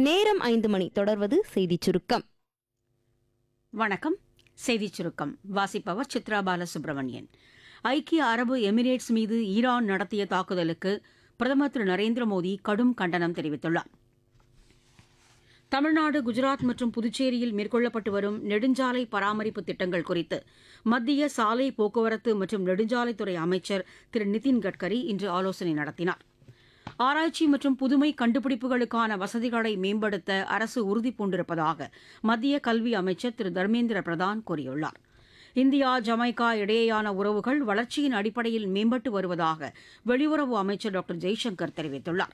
நேரம் ஐந்து மணி தொடர்வது செய்திச் சுருக்கம் வணக்கம் செய்திச் சுருக்கம் வாசிப்பவர் சித்ரா பாலசுப்ரமணியன் ஐக்கிய அரபு எமிரேட்ஸ் மீது ஈரான் நடத்திய தாக்குதலுக்கு பிரதமர் திரு நரேந்திர மோடி கடும் கண்டனம் தெரிவித்துள்ளார் தமிழ்நாடு குஜராத் மற்றும் புதுச்சேரியில் மேற்கொள்ளப்பட்டு வரும் நெடுஞ்சாலை பராமரிப்பு திட்டங்கள் குறித்து மத்திய சாலை போக்குவரத்து மற்றும் நெடுஞ்சாலைத்துறை அமைச்சர் திரு நிதின் கட்கரி இன்று ஆலோசனை நடத்தினார் ஆராய்ச்சி மற்றும் புதுமை கண்டுபிடிப்புகளுக்கான வசதிகளை மேம்படுத்த அரசு உறுதி பூண்டிருப்பதாக மத்திய கல்வி அமைச்சர் திரு தர்மேந்திர பிரதான் கூறியுள்ளார் இந்தியா ஜமைக்கா இடையேயான உறவுகள் வளர்ச்சியின் அடிப்படையில் மேம்பட்டு வருவதாக வெளியுறவு அமைச்சர் டாக்டர் ஜெய்சங்கர் தெரிவித்துள்ளார்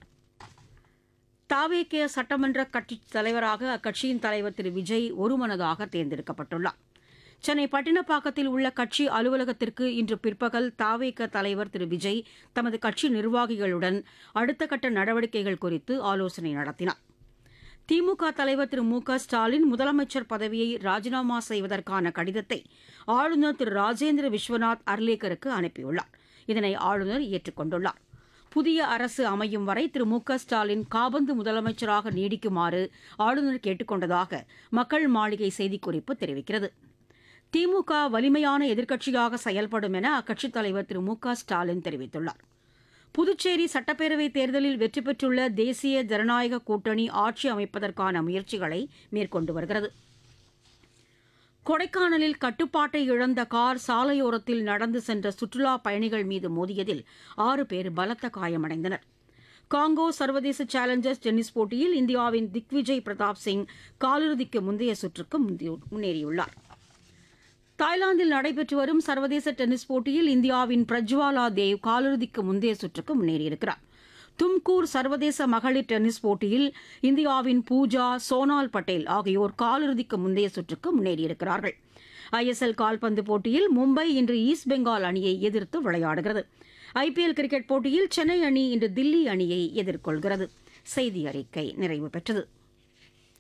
தாவேகே சட்டமன்ற கட்சித் தலைவராக அக்கட்சியின் தலைவர் திரு விஜய் ஒருமனதாக தேர்ந்தெடுக்கப்பட்டுள்ளார் சென்னை பட்டினப்பாக்கத்தில் உள்ள கட்சி அலுவலகத்திற்கு இன்று பிற்பகல் தாவேக தலைவர் திரு விஜய் தமது கட்சி நிர்வாகிகளுடன் அடுத்த கட்ட நடவடிக்கைகள் குறித்து ஆலோசனை நடத்தினார் திமுக தலைவர் திரு மு க ஸ்டாலின் முதலமைச்சர் பதவியை ராஜினாமா செய்வதற்கான கடிதத்தை ஆளுநர் திரு ராஜேந்திர விஸ்வநாத் அர்லேக்கருக்கு அனுப்பியுள்ளார் இதனை ஆளுநர் ஏற்றுக்கொண்டுள்ளார் புதிய அரசு அமையும் வரை திரு மு க ஸ்டாலின் காபந்து முதலமைச்சராக நீடிக்குமாறு ஆளுநர் கேட்டுக் கொண்டதாக மக்கள் மாளிகை செய்திக்குறிப்பு தெரிவிக்கிறது திமுக வலிமையான எதிர்க்கட்சியாக செயல்படும் என அக்கட்சித் தலைவர் திரு மு க ஸ்டாலின் தெரிவித்துள்ளார் புதுச்சேரி சட்டப்பேரவைத் தேர்தலில் வெற்றி பெற்றுள்ள தேசிய ஜனநாயக கூட்டணி ஆட்சி அமைப்பதற்கான முயற்சிகளை மேற்கொண்டு வருகிறது கொடைக்கானலில் கட்டுப்பாட்டை இழந்த கார் சாலையோரத்தில் நடந்து சென்ற சுற்றுலா பயணிகள் மீது மோதியதில் ஆறு பேர் பலத்த காயமடைந்தனர் காங்கோ சர்வதேச சேலஞ்சர்ஸ் டென்னிஸ் போட்டியில் இந்தியாவின் திக்விஜய் பிரதாப் சிங் காலிறுதிக்கு முந்தைய சுற்றுக்கு முந்தி- முன்னேறியுள்ளார் தாய்லாந்தில் நடைபெற்று வரும் சர்வதேச டென்னிஸ் போட்டியில் இந்தியாவின் பிரஜ்வாலா தேவ் காலிறுதிக்கு முந்தைய சுற்றுக்கு முன்னேறியிருக்கிறார் தும்கூர் சர்வதேச மகளிர் டென்னிஸ் போட்டியில் இந்தியாவின் பூஜா சோனால் பட்டேல் ஆகியோர் காலிறுதிக்கு முந்தைய சுற்றுக்கு முன்னேறியிருக்கிறார்கள் ஐஎஸ்எல் கால்பந்து போட்டியில் மும்பை இன்று ஈஸ்ட் பெங்கால் அணியை எதிர்த்து விளையாடுகிறது ஐபிஎல் கிரிக்கெட் போட்டியில் சென்னை அணி இன்று தில்லி அணியை எதிர்கொள்கிறது செய்தி அறிக்கை நிறைவு பெற்றது